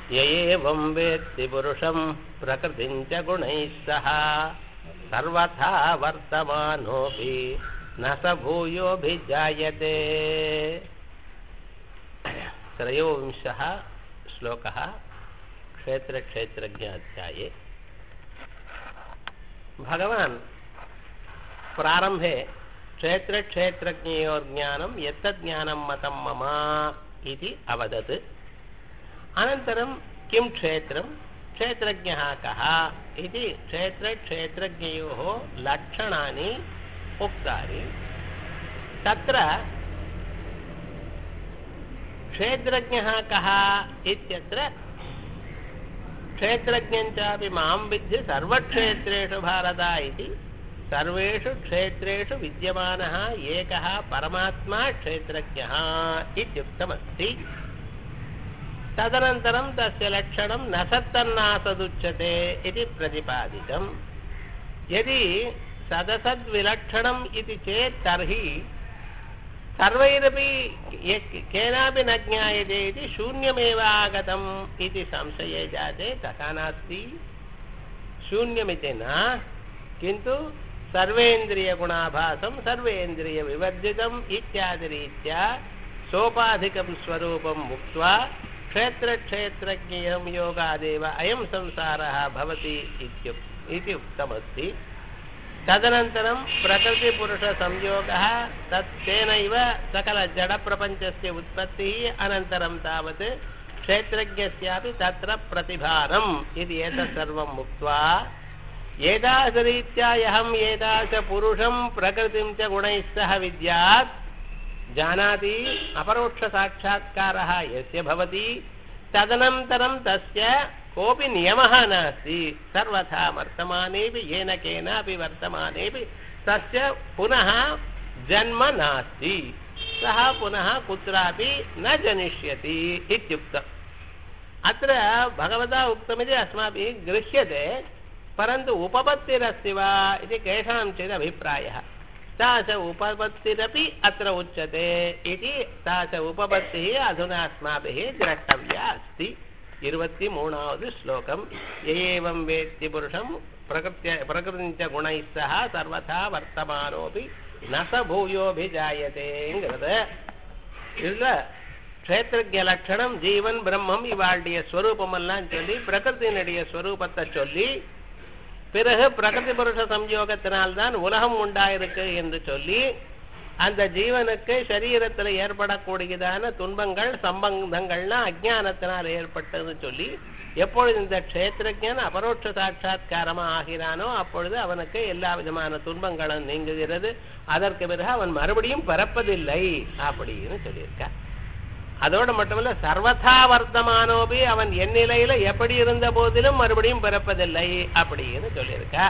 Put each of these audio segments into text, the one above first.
य एवं वेत्ति पुरुषं प्रकृतिं च गुणैः सह सर्वथा वर्तमानोऽपि न स भूयोऽभिजायते त्रयोविंशः श्लोकः क्षेत्रक्षेत्रज्ञाध्याये भगवान् प्रारम्भे क्षेत्रक्षेत्रज्ञयोर्ज्ञानं यत्तज्ज्ञानं मतं मम इति अवदत् अनन्तरं किं क्षेत्रं क्षेत्रज्ञः कः इति क्षेत्रक्षेत्रज्ञयोः लक्षणानि उक्तानि तत्र क्षेत्रज्ञः कः इत्यत्र क्षेत्रज्ञञ्चापि मां विद्धि सर्वक्षेत्रेषु भारत इति सर्वेषु क्षेत्रेषु विद्यमानः एकः परमात्मा क्षेत्रज्ञः इत्युक्तमस्ति तदनन्तरं तस्य लक्षणं न सत्तन्नासदुच्यते इति प्रतिपादितम् यदि सदसद्विलक्षणम् इति चेत् तर्हि सर्वैरपि केनापि न ज्ञायते इति शून्यमेव आगतम् इति संशये जाते तथा नास्ति शून्यमिति न किन्तु सर्वेन्द्रियगुणाभासं सर्वेन्द्रियविवर्जितम् इत्यादिरीत्या सोपाधिकं स्वरूपम् उक्त्वा क्षेत्रक्षेत्रज्ञेयं योगादेव अयं संसारः भवति इत्युक् इति उक्तमस्ति तदनन्तरं प्रकृतिपुरुषसंयोगः तत् तेनैव सकलजडप्रपञ्चस्य उत्पत्तिः अनन्तरं तावत् क्षेत्रज्ञस्यापि तत्र प्रतिभानम् इति एतत् सर्वम् उक्त्वा एतादृरीत्या यहम् एतादृशपुरुषं प्रकृतिं च गुणैः सह विद्यात् जानाति अपरोक्षसाक्षात्कारः यस्य भवति तदनन्तरं तस्य कोऽपि नियमः नास्ति सर्वथा वर्तमानेपि येन केनापि वर्तमानेपि तस्य पुनः जन्म नास्ति सः पुनः कुत्रापि न जनिष्यति इत्युक्तम् अत्र भगवता उक्तमिति अस्माभिः गृह्यते परन्तु उपपत्तिरस्ति वा इति केषाञ्चित् अभिप्रायः सा च उपपत्तिरपि अत्र उच्यते इति सा च उपपत्तिः अधुना अस्माभिः द्रष्टव्या अस्ति இருபத்தி மூணாவது ஸ்லோகம் ஏவம் வேத்தி புருஷம் பிரகிருத்திய பிரகிருதிஞ்ச குணை சக சர்வதா வர்த்தமானோபி நச பூயோபிஜாயதேங்கிறது இதுல க்ஷேத்திரஜ லட்சணம் ஜீவன் பிரம்மம் இவாளுடைய ஸ்வரூபமெல்லாம் சொல்லி பிரகிருத்தினுடைய ஸ்வரூபத்தை சொல்லி பிறகு பிரகிருதி புருஷ சம்யோகத்தினால்தான் உலகம் உண்டாயிருக்கு என்று சொல்லி அந்த ஜீவனுக்கு சரீரத்தில் ஏற்படக்கூடியதான துன்பங்கள் சம்பந்தங்கள்னா அஜானத்தினால் ஏற்பட்டதுன்னு சொல்லி எப்பொழுது இந்த க்ஷேத்திரஜன் அபரோட்ச சாட்சா்காரமா ஆகிறானோ அப்பொழுது அவனுக்கு எல்லா விதமான துன்பங்களும் நீங்குகிறது அதற்கு பிறகு அவன் மறுபடியும் பிறப்பதில்லை அப்படின்னு சொல்லியிருக்கார் அதோடு மட்டுமல்ல சர்வதா வர்த்தமானோபி அவன் என் நிலையில எப்படி இருந்த போதிலும் மறுபடியும் பிறப்பதில்லை அப்படின்னு சொல்லியிருக்கா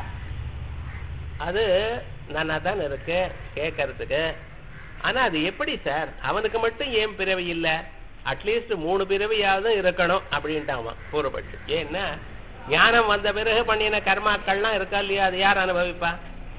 அது நல்லா தான் இருக்கு கேட்கறதுக்கு ஆனா அது எப்படி சார் அவனுக்கு மட்டும் ஏன் பிறவி இல்லை அட்லீஸ்ட் மூணு பிறவியாவது இருக்கணும் அப்படின்ட்டான் பூர்வப்பட்டு ஏன்னா ஞானம் வந்த பிறகு பண்ணின கர்மாக்கள்லாம் இருக்கா இல்லையா அது யார் அனுபவிப்பா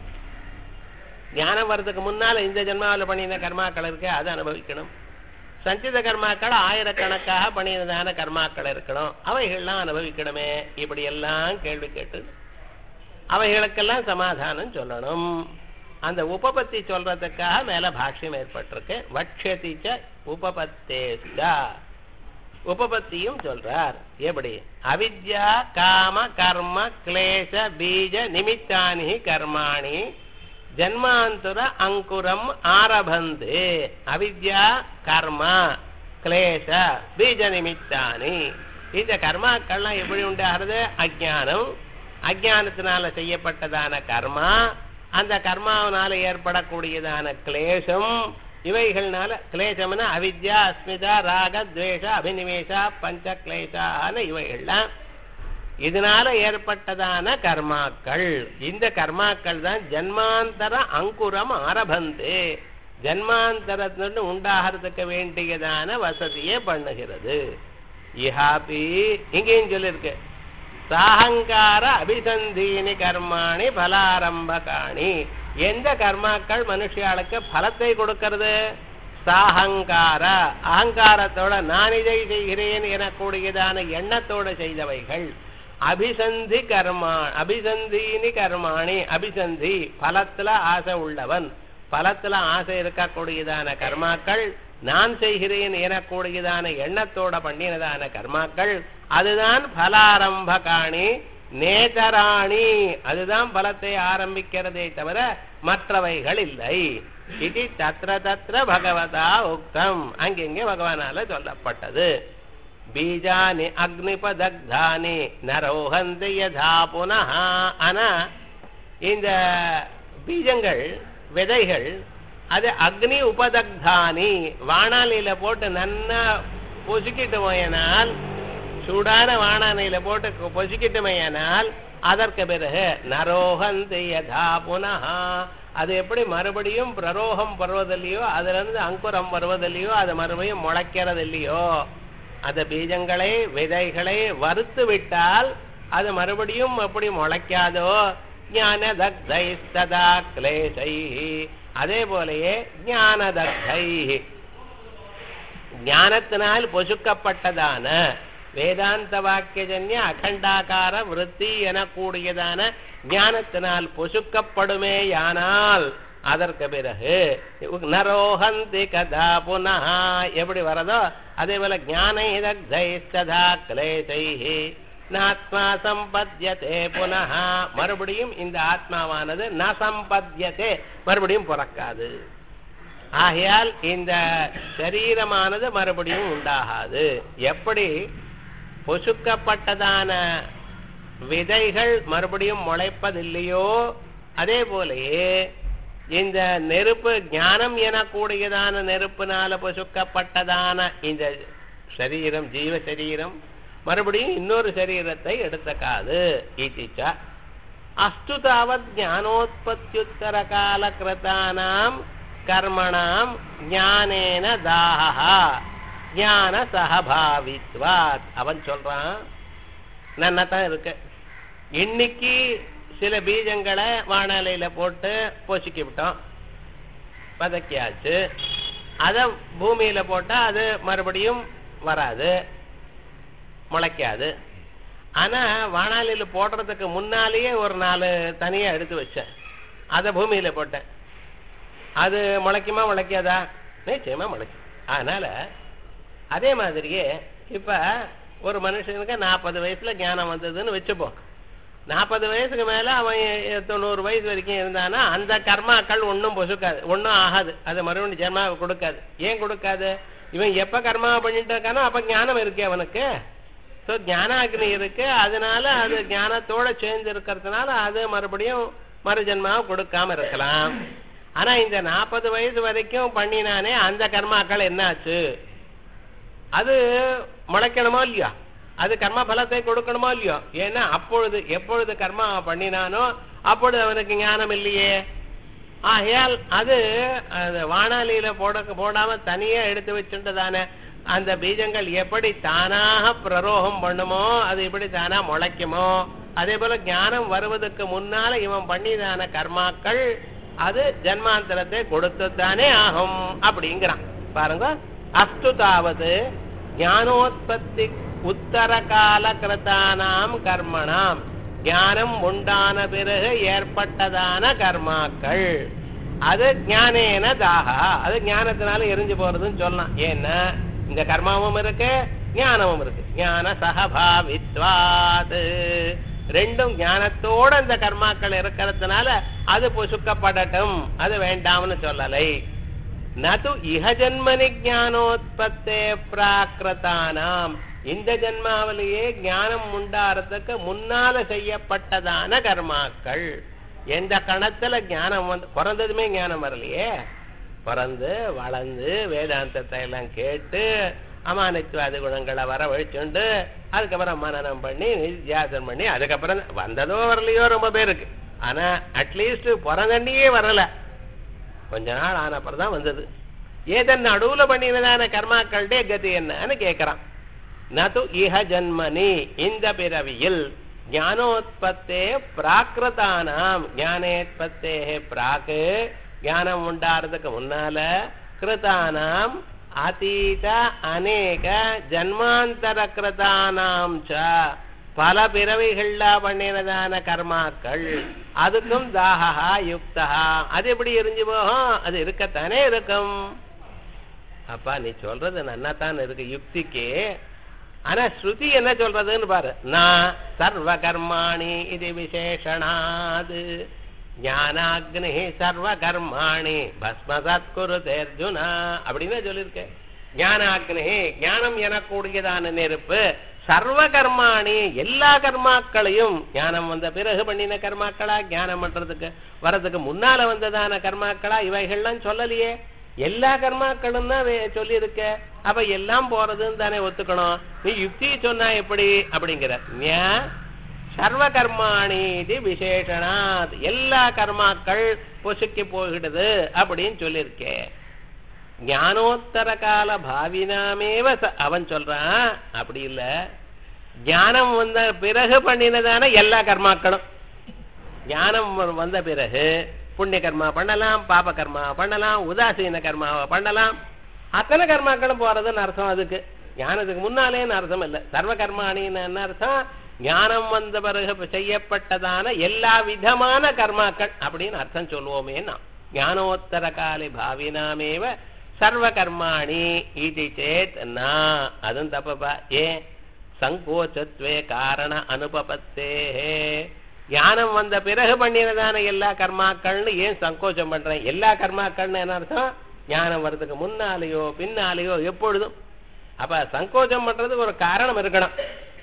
ஞானம் வர்றதுக்கு முன்னால இந்த ஜென்மாவில் பண்ணின கர்மாக்கள் இருக்கு அதை அனுபவிக்கணும் சஞ்சித கர்மாக்கள் ஆயிரக்கணக்காக பண்ணினதான கர்மாக்கள் இருக்கணும் அவைகள்லாம் அனுபவிக்கணுமே இப்படி எல்லாம் கேள்வி கேட்டு அவைகளுக்கெல்லாம் சமாதானம் சொல்லணும் அந்த உபபத்தி சொல்றதுக்காக மேல பாஷ்யம் ஏற்பட்டிருக்கு வட்சதிச்ச உபபத்தேஸ்டா உபபத்தியும் சொல்றார் எப்படி அவித்யா காம கர்ம கிளேச பீஜ நிமித்தானி கர்மாணி ஜன்மாந்துர அங்குரம் ஆரபந்து அவித்யா கர்ம கிளேச பீஜ நிமித்தானி இந்த கர்மாக்கள்லாம் எப்படி உண்டாகிறது அஜானம் அஜானத்தினால செய்யப்பட்டதான கர்மா அந்த கர்மாவனால ஏற்படக்கூடியதான கிளேசம் இவைகள்னால கிளேசம்னா அவித்யா அஸ்மிதா ராக துவேஷ அபினிவேஷா பஞ்ச கிளேசான இவைகள்லாம் இதனால ஏற்பட்டதான கர்மாக்கள் இந்த கர்மாக்கள் தான் ஜன்மாந்தர அங்குரம் ஆரபந்து ஜன்மாந்தரத்திலிருந்து உண்டாகிறதுக்கு வேண்டியதான வசதியை பண்ணுகிறது இஹாபி இங்கேயும் சொல்லியிருக்கு சாகங்கார அபிசந்தீனி கர்மாணி பலாரம்பகாணி எந்த கர்மாக்கள் மனுஷியாளுக்கு பலத்தை கொடுக்கிறது சாஹங்கார அகங்காரத்தோட நான் இதை செய்கிறேன் எனக்கூடியதான எண்ணத்தோட செய்தவைகள் அபிசந்தி கர்மா அபிசந்தினி கர்மாணி அபிசந்தி பலத்துல ஆசை உள்ளவன் பலத்துல ஆசை இருக்கக்கூடியதான கர்மாக்கள் நான் செய்கிறேன் எனக்கூடியதான எண்ணத்தோட பண்ணினதான கர்மாக்கள் அதுதான் பலாரம்பகாணி நேதராணி அதுதான் பலத்தை ஆரம்பிக்கிறதே தவிர மற்றவைகள் இல்லை இது தத்ர தத்ர பகவதா உக்தம் அங்கெங்கே பகவானால சொல்லப்பட்டது பீஜானி அக்னிபதக்தானி நரோஹந்தி யதா புனः ஆனா இந்த பீஜங்கள் விதைகள் அது அக்னி உபதக்தானி வானாலியில போட்டு நன்னா பொசுக்கிட்டுமையனால் சூடான வானானையில போட்டு பொசுக்கிட்டுமையனால் அதற்கு பிறகு நரோகந்தி யதா புனः அது எப்படி மறுபடியும் பிரரோகம் வருவதில்லையோ அதுல இருந்து அங்குரம் வருவதில்லையோ அது மறுபடியும் முளைக்கிறது இல்லையோ அந்த பீஜங்களை விதைகளை வறுத்து விட்டால் அது மறுபடியும் எப்படி முளைக்காதோ ஞான தக்தைஸ்ததா கிளேசை அதே போலயே ஞான தக்தை ஞானத்தினால் பொசுக்கப்பட்டதான வேதாந்த வாக்கியஜன்ய அகண்டாகார விருத்தி எனக்கூடியதான ஞானத்தினால் பொசுக்கப்படுமேயானால் அதற்கு பிறகு நரோஹந்தி கதா புனः எப்படி வரதோ அதே போல ஞானைதா கிளேசை நாத்மா சம்பத்தியதே புனः மறுபடியும் இந்த ஆத்மாவானது ந சம்பத்தியதே மறுபடியும் பிறக்காது ஆகையால் இந்த சரீரமானது மறுபடியும் உண்டாகாது எப்படி பொசுக்கப்பட்டதான விதைகள் மறுபடியும் முளைப்பதில்லையோ அதே போலயே இந்த நெருப்பு ஞானம் எனக்கூடியதான நெருப்பினால பொசுக்கப்பட்டதான இந்த சரீரம் ஜீவ சரீரம் மறுபடியும் இன்னொரு சரீரத்தை எடுத்தக்காது ஈட்டிச்சா அஸ்து தாவத் ஞானோத்பத்தியுத்தர கால கிருத்தானாம் கர்மணாம் ஞானேன தாஹா ஞான சகபாவித்வாத் அவன் சொல்றான் நன்னா தான் இருக்கு இன்னைக்கு சில பீஜங்களை வானாலையில போட்டு பொசுக்கி விட்டோம் பதக்கியாச்சு அதை பூமியில போட்டா அது மறுபடியும் வராது முளைக்காது ஆனா வானாலியில போடுறதுக்கு முன்னாலேயே ஒரு நாலு தனியா எடுத்து வச்சேன் அதை பூமியில போட்டேன் அது முளைக்குமா முளைக்காதா நிச்சயமா முளைக்கும் அதனால அதே மாதிரியே இப்ப ஒரு மனுஷனுக்கு நாற்பது வயசுல ஞானம் வந்ததுன்னு வச்சுப்போம் நாற்பது வயசுக்கு மேல அவன் எ- தொண்ணூறு வயசு வரைக்கும் இருந்தானா அந்த கர்மாக்கள் ஒன்றும் பொசுக்காது ஒன்றும் ஆகாது அது மறுபடியும் ஜென்மாவை கொடுக்காது ஏன் கொடுக்காது இவன் எப்ப கர்மா பண்ணிட்டு இருக்கானோ அப்ப ஞானம் இருக்கு அவனுக்கு ஸோ ஞானாக்னி இருக்கு அதனால அது ஞானத்தோட சேர்ந்து இருக்கிறதுனால அது மறுபடியும் மறு ஜென்மாவை கொடுக்காம இருக்கலாம் ஆனா இந்த நாற்பது வயசு வரைக்கும் பண்ணினானே அந்த கர்மாக்கள் என்னாச்சு அது முளைக்கணுமோ இல்லையோ அது கர்ம பலத்தை கொடுக்கணுமோ இல்லையோ ஏன்னா அப்பொழுது எப்பொழுது கர்மா பண்ணினானோ அப்பொழுது அவனுக்கு ஞானம் இல்லையே ஆகையால் அது அது வானாலியில போட போடாம தனியா எடுத்து வச்சுட்டதானே அந்த பீஜங்கள் எப்படி தானாக பிரரோகம் பண்ணுமோ அது எப்படி தானா முளைக்குமோ அதே போல ஞானம் வருவதற்கு முன்னால இவன் பண்ணிதான கர்மாக்கள் அது ஜன்மாந்தரத்தை கொடுத்துத்தானே ஆகும் அப்படிங்கிறான் பாருங்க அஸ்து தாவது ஞானோத்பத்தி உத்தர கால கிருத்தானாம் கர்மணாம் ஞானம் உண்டான பிறகு ஏற்பட்டதான கர்மாக்கள் அது ஞானேன தாகா அது ஞானத்தினால எரிஞ்சு போறதுன்னு சொல்லலாம் ஏன்னா இந்த கர்மாவும் இருக்கு ஞானமும் இருக்கு ஞான சகபாவித்வாது ரெண்டும் ஞானத்தோட இந்த கர்மாக்கள் இருக்கிறதுனால அது பொசுக்கப்படட்டும் அது வேண்டாம்னு சொல்லலை நது இஹ ஜன்மனி ஞானோத்பத்தே பிராகிருதானாம் இந்த ஜன்மாவிலேயே ஞானம் உண்டாறதுக்கு முன்னால செய்யப்பட்டதான கர்மாக்கள் எந்த கணத்துல ஞானம் வந்து பிறந்ததுமே ஞானம் வரலையே பிறந்து வளர்ந்து வேதாந்தத்தை எல்லாம் கேட்டு அமானித்வாதி குணங்களை வர வழிச்சுண்டு அதுக்கப்புறம் மனனம் பண்ணி நித்தியாசனம் பண்ணி அதுக்கப்புறம் வந்ததோ வரலையோ ரொம்ப பேருக்கு ஆனா அட்லீஸ்ட் பிறந்தண்ணியே வரல கொஞ்ச நாள் ஆன அப்புறம் தான் வந்தது ஏதன் நடுவுல பண்ணினதான கர்மாக்களுடைய கதி என்னன்னு கேட்கிறான் நது இஹ ஜன்மனி இந்த பிறவியில் ஞானோத்பத்தே பிராகிருதானாம் ஞானேத்பத்தே பிராக்கு ஞானம் உண்டாறதுக்கு முன்னால கிருதானாம் அதீத அநேக ஜன்மாந்தர கிருதானாம் ச பல பிறவிகள்ல பண்ணினதான கர்மாக்கள் அதுக்கும் தாகா யுக்தா அது எப்படி எரிஞ்சு போகும் அது இருக்கத்தானே இருக்கும் அப்பா நீ சொல்றது நன்னாத்தான் இருக்கு யுக்திக்கு ஆனா ஸ்ருதி என்ன சொல்றதுன்னு பாரு நான் சர்வ கர்மாணி இது விசேஷனாது ஞானாக்னி சர்வ கர்மாணி பஸ்மசத் குருதே அர்ஜுனா அப்படின்னு சொல்லியிருக்கேன் ஞானாக்னி ஞானம் எனக்கூடியதான நெருப்பு சர்வ கர்மாணி எல்லா கர்மாக்களையும் ஞானம் வந்த பிறகு பண்ணின கர்மாக்களா ஞானம் பண்றதுக்கு வர்றதுக்கு முன்னால வந்ததான கர்மாக்களா இவைகள்லாம் சொல்லலையே எல்லா கர்மாக்களும் தான் சொல்லி இருக்க அப்ப எல்லாம் போறதுன்னு தானே ஒத்துக்கணும் நீ யுக்தி சொன்னா எப்படி அப்படிங்கிற ஞா சர்வ கர்மாணி இது விசேஷனாத் எல்லா கர்மாக்கள் பொசுக்கி போகிடுது அப்படின்னு சொல்லியிருக்கேன் ஞானோத்தர கால பாவினாமேவ ச- அவன் சொல்றான் அப்படி இல்ல ஞானம் வந்த பிறகு பண்ணினதான எல்லா கர்மாக்களும் ஞானம் வ- வந்த பிறகு புண்ணிய கர்மா பண்ணலாம் பாப கர்மா பண்ணலாம் உதாசீன கர்மாவை பண்ணலாம் அத்தனை கர்மாக்களும் போறதுன்னு அர்த்தம் அதுக்கு ஞானத்துக்கு முன்னாலேன்னு அர்த்தம் இல்லை சர்வ கர்மாணின்னு என்ன அர்த்தம் ஞானம் வந்த பிறகு செய்யப்பட்டதான எல்லா விதமான கர்மாக்கள் அப்படின்னு அர்த்தம் சொல்லுவோமே நான் ஞானோத்தர காலே பாவினாமேவ சர்வ கர்மாணி இது சேத் நா அதுவும் தப்பப்பா ஏன் சங்கோச்சத்வே காரண அனுபபத்தே ஞானம் வந்த பிறகு பண்ணினதான எல்லா கர்மாக்கள்னு ஏன் சங்கோச்சம் பண்றேன் எல்லா கர்மாக்கள்னு என்ன அர்த்தம் ஞானம் வர்றதுக்கு முன்னாலேயோ பின்னாலேயோ எப்பொழுதும் அப்ப சங்கோச்சம் பண்றதுக்கு ஒரு காரணம் இருக்கணும்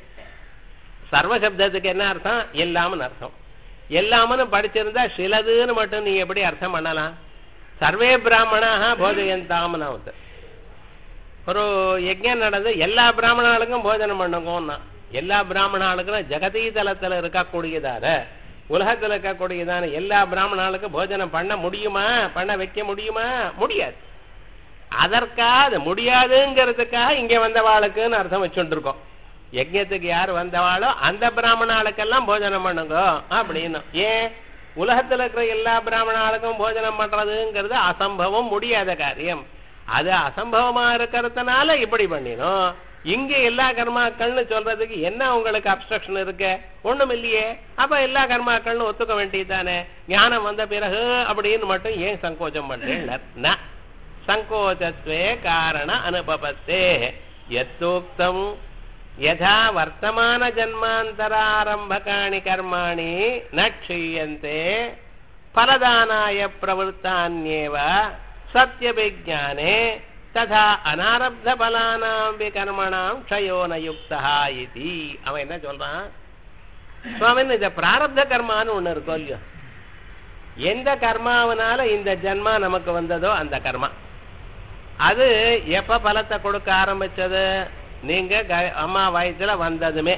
சர்வ சப்தத்துக்கு என்ன அர்த்தம் எல்லாம்னு அர்த்தம் எல்லாம்னு படிச்சிருந்தா சிலதுன்னு மட்டும் நீ எப்படி அர்த்தம் பண்ணலாம் சர்வே பிராமணாக போஜயந்தாம்னு வந்து ஒரு யஜ்ஞம் நடந்து எல்லா பிராமணாளுக்கும் போஜனம் பண்ணுங்கன்னா எல்லா பிராமணாளுக்கும் ஜெகதீதலத்துல இருக்கக்கூடியதான உலகத்துல இருக்கக்கூடியதான எல்லா பிராமணாளுக்கும் போஜனம் பண்ண முடியுமா பண்ண வைக்க முடியுமா முடியாது அதற்காக அது முடியாதுங்கிறதுக்காக இங்க வந்தவாளுக்குன்னு அர்த்தம் வச்சுட்டு இருக்கோம் யஜ்ஞத்துக்கு யார் வந்தவாளோ அந்த பிராமணாளுக்கெல்லாம் போஜனம் பண்ணுங்க அப்படின்னு ஏன் உலகத்துல இருக்கிற எல்லா பிராமணாளுக்கும் போஜனம் பண்றதுங்கிறது அசம்பவம் முடியாத காரியம் அது அசம்பவமா இருக்கிறதுனால இப்படி பண்ணினோம் இங்க எல்லா கர்மாக்கள்னு சொல்றதுக்கு என்ன உங்களுக்கு அப்ஸ்ட்ரக்ஷன் இருக்கு ஒண்ணும் இல்லையே அப்ப எல்லா கர்மாக்கள்னு ஒத்துக்க வேண்டியதுதானே ஞானம் வந்த பிறகு அப்படின்னு மட்டும் ஏன் சங்கோச்சம் பண்றேன் சங்கோச்சத்வே காரண அனுபவத்தே எத்தோக்தம் யதா வர்த்தமான ஜன்மாந்தராரம்பகாணி கர்மாணி ந க்ஷீயந்தே பலதானாய பிரவருத்தான்யேவ சத்யவிஜானே ததா அனாரப்த பலானாம் கர்மணாம் க்ஷயோ ந யுக்தா இதி அவன் என்ன சொல்றான் சுவாமின் இந்த பிராரப்த கர்மான்னு ஒண்ணு இருக்கும் இல்லையோ எந்த கர்மாவனால இந்த ஜன்மா நமக்கு வந்ததோ அந்த கர்மா அது எப்ப பலத்தை கொடுக்க ஆரம்பிச்சது நீங்க க- அம்மா வயசுல வந்ததுமே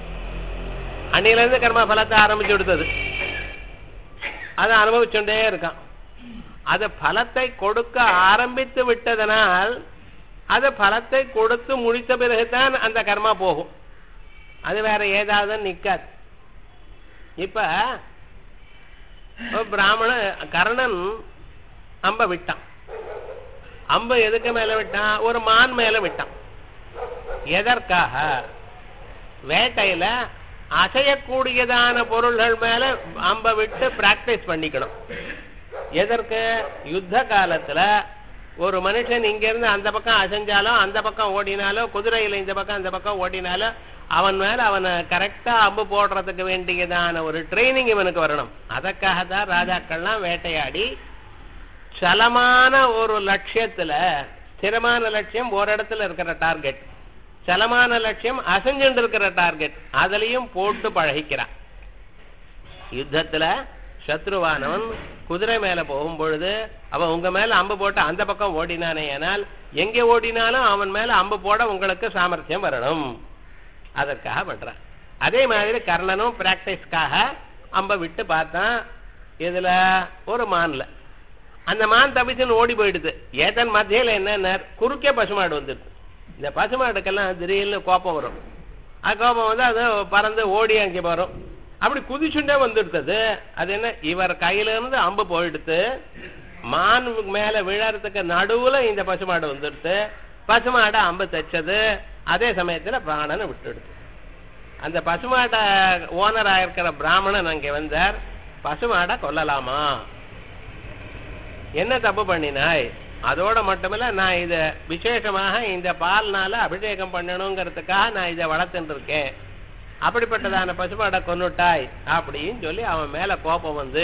அன்னில இருந்து கர்மா பலத்தை ஆரம்பிச்சு கொடுத்தது அதை அனுபவிச்சுட்டே இருக்கான் அது பலத்தை கொடுக்க ஆரம்பித்து விட்டதனால் அது பலத்தை கொடுத்து முடித்த பிறகுதான் அந்த கர்மா போகும் அது வேற ஏதாவது நிக்காது இப்ப ஒரு பிராமண கர்ணன் அம்ப விட்டான் அம்பு எதுக்கு மேல விட்டான் ஒரு மான் மேல விட்டான் எதற்காக வேட்டையில அசையக்கூடியதான பொருள்கள் மேல அம்ப விட்டு பிராக்டிஸ் பண்ணிக்கணும் எதற்கு யுத்த காலத்துல ஒரு மனுஷன் இங்க இருந்து அந்த பக்கம் அசைஞ்சாலோ அந்த பக்கம் ஓடினாலோ குதிரையில இந்த பக்கம் அந்த பக்கம் ஓடினாலோ அவன் மேல அவனை கரெக்டா அம்பு போடுறதுக்கு வேண்டியதான ஒரு ட்ரைனிங் இவனுக்கு வரணும் அதற்காக தான் ராஜாக்கள்லாம் வேட்டையாடி சலமான ஒரு லட்சியத்துல ஸ்திரமான லட்சியம் ஒரு இடத்துல இருக்கிற டார்கெட் சலமான லட்சியம் அசைஞ்சுட்டு இருக்கிற டார்கெட் அதுலயும் போட்டு பழகிக்கிறான் யுத்தத்துல சத்ருவானவன் குதிரை மேல போகும் பொழுது அவன் உங்க மேல அம்பு போட்டு அந்த பக்கம் ஓடினானே ஆனால் எங்க ஓடினாலும் அவன் மேல அம்பு போட உங்களுக்கு சாமர்த்தியம் வரணும் அதற்காக பண்றான் அதே மாதிரி கர்ணனும் பிராக்டிஸ்க்காக அம்ப விட்டு பார்த்தான் இதுல ஒரு மான்ல அந்த மான் தப்பிச்சுன்னு ஓடி போயிடுது ஏதன் மத்தியில என்ன குறுக்கே பசுமாடு வந்துடுது இந்த பசுமாடுக்கெல்லாம் திடீர்னு கோபம் வரும் அது கோபம் வந்து அது பறந்து ஓடி அங்கே வரும் அப்படி குதிச்சுட்டே வந்துடுத்தது அது என்ன இவர் கையில இருந்து அம்பு போயிடுத்து மான் மேல விழறதுக்கு நடுவுல இந்த பசுமாடு வந்துடுது பசுமாடை அம்பு தைச்சது அதே சமயத்துல பிராணனை விட்டுடுது அந்த பசுமாட்டை ஓனரா இருக்கிற பிராமணன் அங்கே வந்தார் பசுமாடை கொல்லலாமா என்ன தப்பு பண்ணினாய் அதோட மட்டுமில்ல நான் இத விசேஷமாக இந்த பால்னால அபிஷேகம் பண்ணணுங்கிறதுக்காக நான் இதை வளர்த்துட்டு இருக்கேன் அப்படிப்பட்டதான பசுமாடை கொன்னுட்டாய் அப்படின்னு சொல்லி அவன் மேல கோபம் வந்து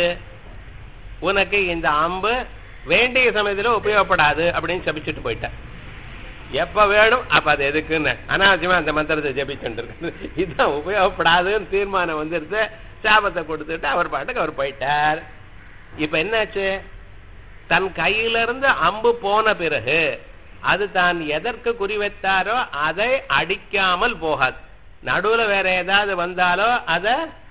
உனக்கு இந்த அம்பு வேண்டிய சமயத்துல உபயோகப்படாது அப்படின்னு சபிச்சுட்டு போயிட்டேன் எப்ப வேணும் அப்ப அது எதுக்குன்னு அனாவசியமா அந்த மந்திரத்தை ஜபிச்சுட்டு இருக்கு இதுதான் உபயோகப்படாதுன்னு தீர்மானம் வந்துருது சாபத்தை கொடுத்துட்டு அவர் பாட்டுக்கு அவர் போயிட்டார் இப்ப என்னாச்சு தன் கையிலிருந்து அம்பு போன பிறகு அது தான் எதற்கு குறிவைத்தாரோ அதை அடிக்காமல் போகாது நடுவுல வேற ஏதாவது வந்தாலோ அத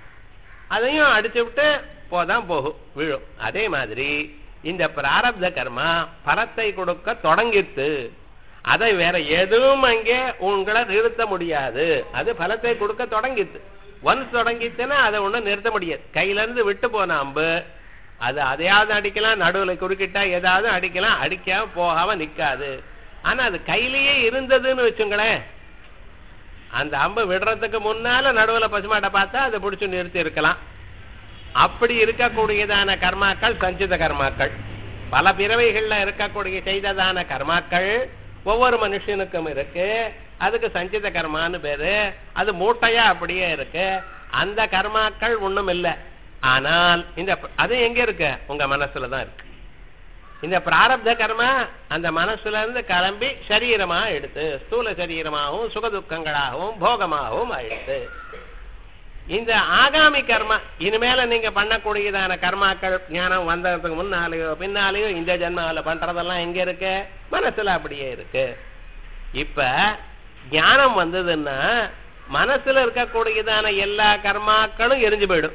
அதையும் அடிச்சு விட்டு போதான் போகும் விழும் அதே மாதிரி இந்த பிராரப்த கர்மா பலத்தை கொடுக்க தொடங்கிட்டு அதை வேற எதுவும் அங்கே உங்களை நிறுத்த முடியாது அது பலத்தை கொடுக்க தொடங்கிட்டு ஒன்ஸ் தொடங்கிச்சுன்னா அதை ஒண்ணும் நிறுத்த முடியாது கையில இருந்து விட்டு போன அம்பு அது அதையாவது அடிக்கலாம் நடுவுல குறுக்கிட்டா ஏதாவது அடிக்கலாம் அடிக்காம போகாம நிக்காது ஆனா அது கையிலேயே இருந்ததுன்னு வச்சுங்களேன் அந்த அம்பு விடுறதுக்கு முன்னால நடுவுல பசுமாட்டை பார்த்தா அதை பிடிச்சு நிறுத்தி இருக்கலாம் அப்படி இருக்கக்கூடியதான கர்மாக்கள் சஞ்சித கர்மாக்கள் பல பிறவைகள்ல இருக்கக்கூடிய செய்ததான கர்மாக்கள் ஒவ்வொரு மனுஷனுக்கும் இருக்கு அதுக்கு சஞ்சித கர்மான்னு பேரு அது மூட்டையா அப்படியே இருக்கு அந்த கர்மாக்கள் ஒண்ணும் இல்லை ஆனால் இந்த அது எங்க இருக்கு உங்க மனசுல தான் இருக்கு இந்த பிராரப்த கர்மா அந்த மனசுல இருந்து கிளம்பி சரீரமா எடுத்து ஸ்தூல சரீரமாகவும் சுகதுக்கங்களாகவும் போகமாகவும் ஆயிடுத்து இந்த ஆகாமி கர்மா இனிமேல நீங்க பண்ணக்கூடியதான கர்மாக்கள் ஞானம் வந்ததுக்கு முன்னாலேயோ பின்னாலேயோ இந்த ஜென்மாவில பண்றதெல்லாம் எங்க இருக்கு மனசுல அப்படியே இருக்கு இப்ப ஞானம் வந்ததுன்னா மனசுல இருக்கக்கூடியதான எல்லா கர்மாக்களும் எரிஞ்சு போயிடும்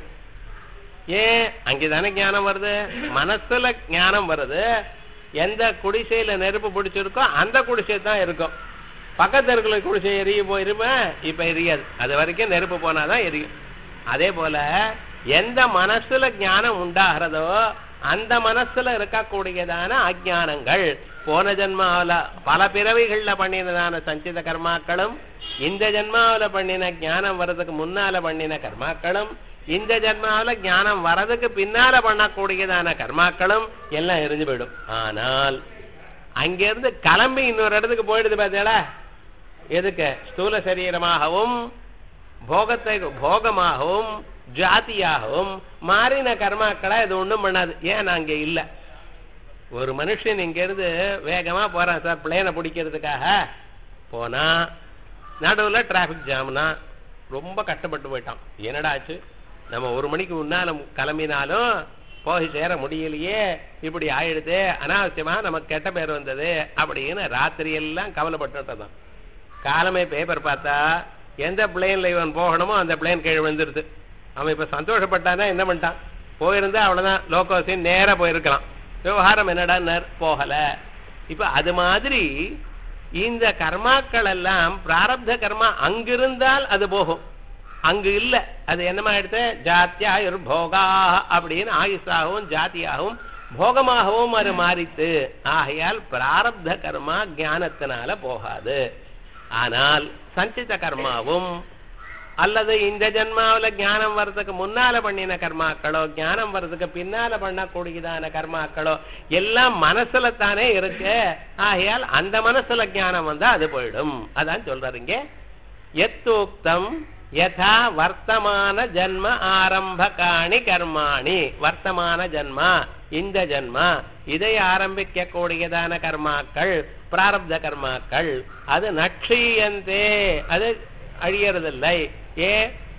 ஏன் அங்கதானே ஞானம் வருது மனசுல ஞானம் வருது எந்த குடிசையில நெருப்பு பிடிச்சிருக்கோ அந்த குடிசை தான் இருக்கும் பக்கத்துல இருக்கிற குடிசை எரிய போயிருமே இப்ப எரியாது அது வரைக்கும் நெருப்பு போனாதான் எரியும் அதே போல எந்த மனசுல ஞானம் உண்டாகிறதோ அந்த மனசுல இருக்கக்கூடியதான அஜானங்கள் போன ஜென்மாவில பல பிறவிகள்ல பண்ணினதான சஞ்சித கர்மாக்களும் இந்த ஜென்மாவில பண்ணின ஞானம் வர்றதுக்கு முன்னால பண்ணின கர்மாக்களும் இந்த ஜென்மாவில ஞானம் வரதுக்கு பின்னால பண்ணக்கூடியதான கர்மாக்களும் எல்லாம் எரிஞ்சு போயிடும் ஆனால் அங்கிருந்து கிளம்பி இன்னொரு இடத்துக்கு போயிடுது பார்த்தீங்களா எதுக்கு ஸ்தூல சரீரமாகவும் போகத்தை போகமாகவும் ஜாதியாகவும் மாறின கர்மாக்களை இது ஒண்ணும் பண்ணாது ஏன் அங்க இல்ல ஒரு மனுஷன் இங்க இருந்து வேகமா போறான் சார் பிளேனை பிடிக்கிறதுக்காக போனா நடுவுல டிராபிக் ஜாம்னா ரொம்ப கஷ்டப்பட்டு போயிட்டான் என்னடா ஆச்சு நம்ம ஒரு மணிக்கு முன்னால கிளம்பினாலும் போய் சேர முடியலையே இப்படி ஆயிடுது அனாவசியமா நமக்கு கெட்ட பேர் வந்தது அப்படின்னு ராத்திரி எல்லாம் கவலைப்பட்டுதான் காலமே பேப்பர் பார்த்தா எந்த பிளேன்ல இவன் போகணுமோ அந்த பிளேன் கீழே வந்துருது அவன் இப்ப சந்தோஷப்பட்டானா என்ன பண்ணிட்டான் போயிருந்தா அவ்வளவுதான் லோகோசின் நேரா போயிருக்கலாம் விவகாரம் என்னடா போகல இப்ப அது மாதிரி இந்த கர்மாக்கள் எல்லாம் பிராரப்த கர்மா அங்கிருந்தால் அது போகும் அங்கு இல்ல அது என்னமாயிடுது ஜாத்தியாயுர் போகா அப்படின்னு ஆயுஷாகவும் ஜாத்தியாகவும் போகமாகவும் அது மாறித்து ஆகையால் பிராரப்த கர்மா ஞானத்தினால போகாது ஆனால் சஞ்சித கர்மாவும் அல்லது இந்த ஜென்மாவில ஞானம் வர்றதுக்கு முன்னால பண்ணின கர்மாக்களோ ஞானம் வர்றதுக்கு பின்னால பண்ணக்கூடியதான கர்மாக்களோ எல்லாம் மனசுல தானே இருக்கு ஆகையால் அந்த மனசுல ஞானம் வந்தா அது போயிடும் அதான் சொல்றாருங்க எத்தூக்தம் யதா வர்த்தமான ஜன்ம ஆரம்பகாணி கர்மாணி வர்த்தமான ஜன்மா இந்த ஜன்மா இதை ஆரம்பிக்க கூடியதான கர்மாக்கள் பிராரப்த கர்மாக்கள் அது நட்சியந்தே அது அழியறதில்லை ஏ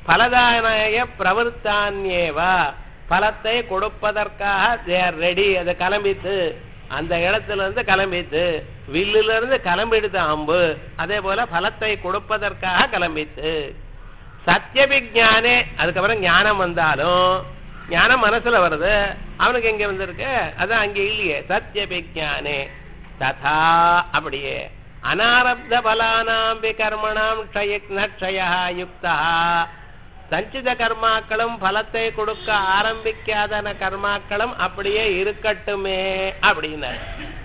பலதானய பிரவருத்தான்யேவா பலத்தை கொடுப்பதற்காக தேர் ரெடி அது கிளம்பித்து அந்த இடத்துல இருந்து கிளம்பித்து வில்லுல இருந்து கிளம்பிடுது அம்பு அதே போல பலத்தை கொடுப்பதற்காக கிளம்பித்து சத்திய விஜானே அதுக்கப்புறம் ஞானம் வந்தாலும் ஞானம் மனசுல வருது அவனுக்கு எங்க வந்திருக்கு அதான் அங்க இல்லையே சத்திய விஜானே ததா அப்படியே அனாரப்த பலானாம் விகர்மணாம் க்ஷய க்ஷயா யுக்தா சஞ்சித கர்மாக்களும் பலத்தை கொடுக்க ஆரம்பிக்காதன கர்மாக்களும் அப்படியே இருக்கட்டுமே அப்படின்னாரு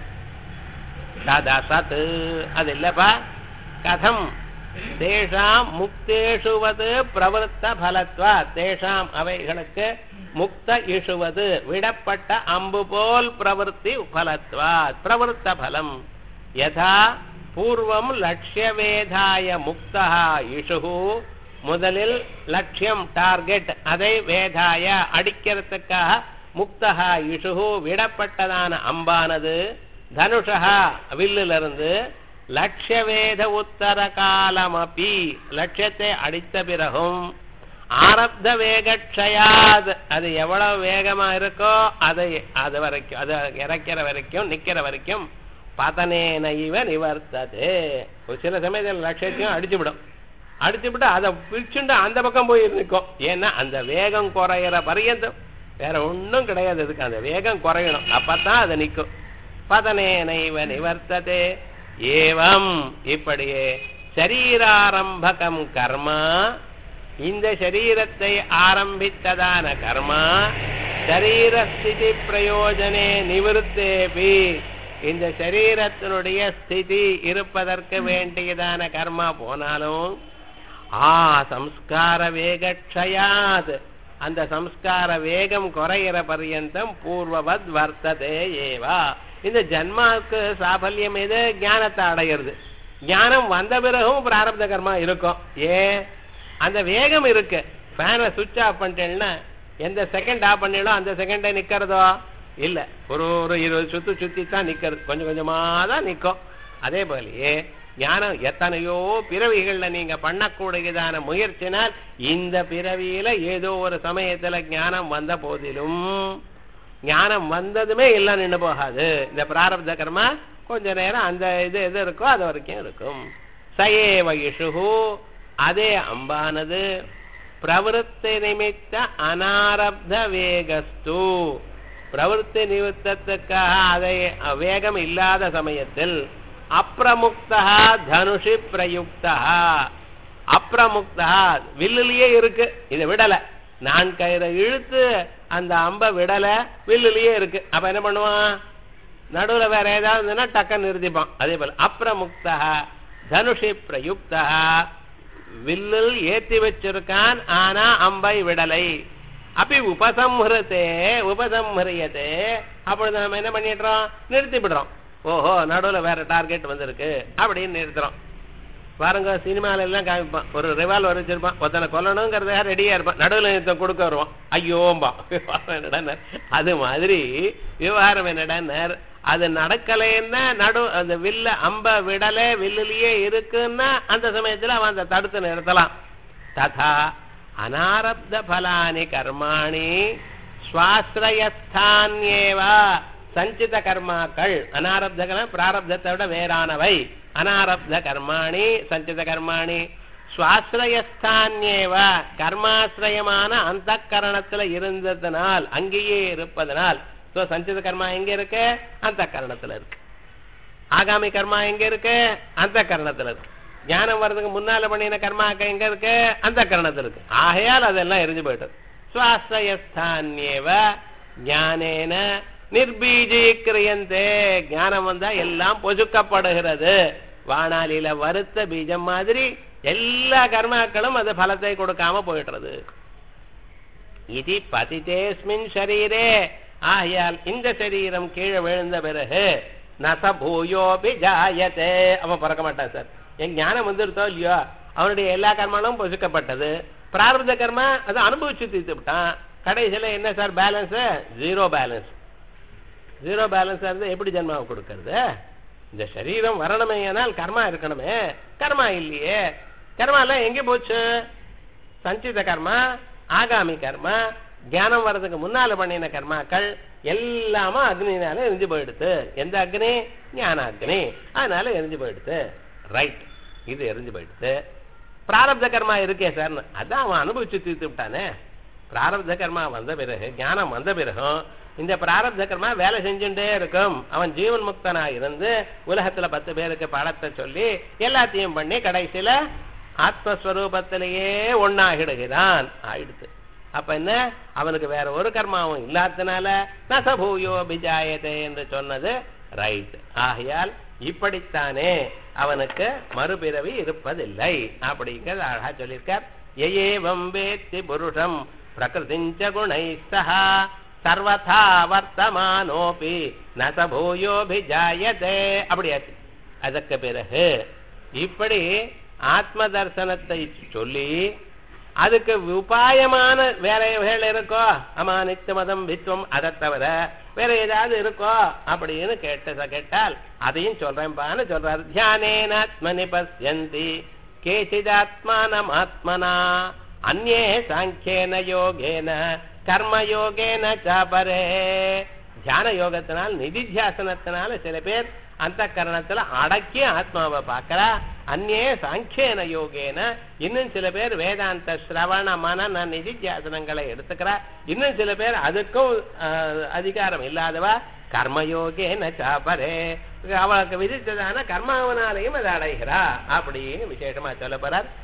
ததா சத் அது இல்லப்பா கதம் தேஷாம் முக்தேஷுவது பிரவருத்த பலத்வா தேஷாம் அவைகளுக்கு முக்த இஷுவது விடப்பட்ட அம்பு போல் பிரவருத்தி பலத்வா பிரவருத்த பலம் யதா பூர்வம் லட்சியவேதாய முக்தா இஷு முதலில் லட்சியம் டார்கெட் அதை வேதாய அடிக்கிறதுக்காக முக்தகா இஷு விடப்பட்டதான அம்பானது தனுஷா வில்லிலிருந்து லட்சியவேத உத்தர காலமபி லட்சியத்தை அடித்த பிறகும் ஆரப்த வேகக்ஷயாத் அது எவ்வளவு வேகமா இருக்கோ அதை அது வரைக்கும் அது இறக்கிற வரைக்கும் நிக்கிற வரைக்கும் பதனேன இவ நிவர்த்தது ஒரு சில சமயத்தில் லட்சியத்தையும் அடிச்சு விடும் அடிச்சு விட்டு அதை பிரிச்சுண்டு அந்த பக்கம் போய் நிற்கும் ஏன்னா அந்த வேகம் குறையிற பரியந்தம் வேற ஒண்ணும் கிடையாது இதுக்கு அந்த வேகம் குறையணும் அப்பதான் அது நிற்கும் பதனேனைவ நிவர்த்ததே ஏவம் இப்படியே சரீராரம்பகம் கர்மா இந்த சரீரத்தை ஆரம்பித்ததான கர்மா சரீரஸ்திதி பிரயோஜனே நிவிருத்தேபி இந்த சரீரத்தினுடைய ஸ்திதி இருப்பதற்கு வேண்டியதான கர்மா போனாலும் ஆ சம்ஸ்கார வேகக்ஷயாத் அந்த சம்ஸ்கார வேகம் குறையிற பர்யந்தம் பூர்வவத் வர்த்ததே ஏவா இந்த ஜன்மாவுக்கு சாபல்யம் எது ஞானத்தை அடையிறது ஞானம் வந்த பிறகும் பிராரப்த கர்மா இருக்கும் ஏன் அந்த வேகம் இருக்கு ஃபேனை சுவிட்ச் ஆஃப் பண்ணிட்டேன்னா எந்த செகண்ட் ஆஃப் பண்ணிடோ அந்த செகண்டே நிக்கிறதோ இல்ல ஒரு ஒரு இருபது சுத்து சுத்தி தான் நிக்கிறது கொஞ்சம் கொஞ்சமா தான் நிக்கும் அதே போலயே ஞானம் எத்தனையோ பிறவிகள்ல நீங்க பண்ணக்கூடியதான முயற்சினால் இந்த பிறவியில ஏதோ ஒரு சமயத்துல ஞானம் வந்த போதிலும் ஞானம் வந்ததுமே எல்லாம் நின்று போகாது இந்த பிராரப்த கர்மா கொஞ்ச நேரம் அந்த இது எது இருக்கோ அது வரைக்கும் இருக்கும் சயே வயிஷு அதே அம்பானது பிரவருத்தி நிமித்த அனாரப்த வேகஸ்து பிரவருத்தி நிமித்தத்துக்காக அதை வேகம் இல்லாத சமயத்தில் அப்பிரமுக்தா தனுஷி பிரயுக்தா அப்பிரமுக்தா வில்லுலயே இருக்கு இதை விடல நான் கயிறை இழுத்து அந்த அம்ப விடல வில்லுலயே இருக்கு அப்ப என்ன பண்ணுவான் நடுவுல வேற ஏதாவது இருந்ததுன்னா டக்குன்னு நிறுத்திப்பான் அதே போல அப்பிரமுக்தா தனுஷி பிரயுக்தா வில்லில் ஏத்தி வச்சிருக்கான் ஆனா அம்பை விடலை அப்படி உபசம்ஹிருத்தே உபசம்ஹரியத்தே அப்பொழுது நம்ம என்ன பண்ணிடுறோம் நிறுத்தி விடுறோம் ஓஹோ நடுவுல வேற டார்கெட் வந்திருக்கு அப்படின்னு நிறுத்துறோம் பாருங்க சினிமால எல்லாம் காமிப்பான் ஒரு ரிவால்வர் வச்சிருப்பான் ஒருத்தனை கொல்லணுங்கிறதுக்காக ரெடியா இருப்பான் நடுவில் நிறுத்தம் கொடுக்க வருவான் ஐயோம்பா விவகாரம் என்னடா அது மாதிரி விவகாரம் என்னடா அது நடக்கலைன்னா நடு அந்த வில்ல அம்ப விடல வில்லுலயே இருக்குன்னா அந்த சமயத்துல அவன் அந்த தடுத்து நிறுத்தலாம் ததா அனாரப்த பலானி கர்மாணி சுவாசிரயஸ்தான்யேவா சஞ்சித கர்மாக்கள் அனாரப்த பிராரப்தத்தை விட வேறானவை அனாரப்த கர்மாணி சஞ்சித கர்மாணி சுவாசிரயஸ்தான்யேவ கர்மாசிரயமான அந்த கரணத்துல இருந்ததுனால் அங்கேயே இருப்பதனால் சோ சஞ்சித கர்மா எங்க இருக்கு அந்த கரணத்துல இருக்கு ஆகாமி கர்மா எங்க இருக்கு அந்த கரணத்துல இருக்கு ஞானம் வர்றதுக்கு முன்னால பண்ணின கர்மாக்க எங்க இருக்கு அந்த கரணத்துல இருக்கு ஆகையால் அதெல்லாம் எரிஞ்சு போயிட்டது சுவாசிரயஸ்தான்யேவ ஞானேன நிர்பீஜீக்கிரியந்தே ஞானம் வந்தா எல்லாம் பொசுக்கப்படுகிறது வானாலியில வறுத்த பீஜம் மாதிரி எல்லா கர்மாக்களும் அது பலத்தை கொடுக்காம போயிடுறது இது பதிதேஸ்மின் ஷரீரே ஆகையால் இந்த சரீரம் கீழே விழுந்த பிறகு நச பூயோபி ஜாயத்தே அவன் பிறக்க மாட்டான் சார் என் ஞானம் வந்துருத்தோ இல்லையோ அவனுடைய எல்லா கர்மானும் பொசுக்கப்பட்டது பிராரப்த கர்மா அதை அனுபவிச்சு தீர்த்து விட்டான் கடைசியில என்ன sir balance zero balance zero balance இருந்து எப்படி ஜென்மாவை கொடுக்கறது இந்த சரீரம் வரணுமே ஆனால் கர்மா இருக்கணுமே கர்மா இல்லையே கர்மா எல்லாம் எங்க போச்சு சஞ்சித கர்மா ஆகாமி கர்மா ஞானம் வர்றதுக்கு முன்னால பண்ணின கர்மாக்கள் எல்லாமே அக்னினால எரிஞ்சு போயிடுது எந்த அக்னி ஞான அக்னி அதனால எரிஞ்சு போயிடுது ரைட் இது எரிஞ்சு போயிடுது பிராரப்த கர்மா இருக்கே சார் அதான் அவன் அனுபவிச்சு தீர்த்து விட்டானே பிராரப்த கர்மா வந்த பிறகு ஞானம் வந்த பிறகும் இந்த பிராரப்த கர்மா வேலை செஞ்சுட்டே இருக்கும் அவன் ஜீவன் முக்தனா இருந்து உலகத்துல பத்து பேருக்கு படத்தை சொல்லி எல்லாத்தையும் பண்ணி கடைசியில ஆத்மஸ்வரூபத்திலேயே ஒன்னாகிடுகிறான் ஆயிடுத்து அப்ப என்ன அவனுக்கு வேற ஒரு கர்மாவும் இல்லாதனால நசபூயோ பிஜாயதே என்று சொன்னது ரைட் ஆகையால் இப்படித்தானே அவனுக்கு மறுபிறவி இருப்பதில்லை அப்படிங்கிறது அழகா சொல்லியிருக்கார் எயேவம் வேத்தி புருஷம் பிரகிருதிஞ்ச குணை சஹா சர்வதா வர்த்தமானோபி நசபூயோபிஜாயதே அப்படியாச்சு அதற்கு பிறகு இப்படி ஆத்ம தர்சனத்தை சொல்லி அதுக்கு உபாயமான வேற வேலை இருக்கோ அமா நித்திய மதம் வித்வம் அதை தவிர வேற ஏதாவது இருக்கோ அப்படின்னு கேட்ட கேட்டால் அதையும் சொல்றேன்பான்னு சொல்றாரு தியானேனாத்மனி பசியந்தி கேசிதாத்மானம் ஆத்மனா அந்நே சாங்கியேன யோகேன கர்மயோகேன சாபரே தியான யோகத்தினால் நிதித்தியாசனத்தினால சில பேர் அந்த கரணத்துல அடக்கி ஆத்மாவை பார்க்கறா அந்நே சாங்கியன யோகேன இன்னும் சில பேர் வேதாந்த சிரவண மனன நிதித்தியாசனங்களை எடுத்துக்கிறா இன்னும் சில பேர் அதுக்கும் ஆஹ், அதிகாரம் இல்லாதவா கர்மயோகேன சாபரே அவளுக்கு விதித்ததான கர்மாவனாலையும் அதை அடைகிறா அப்படின்னு விசேஷமா சொல்ல போறார்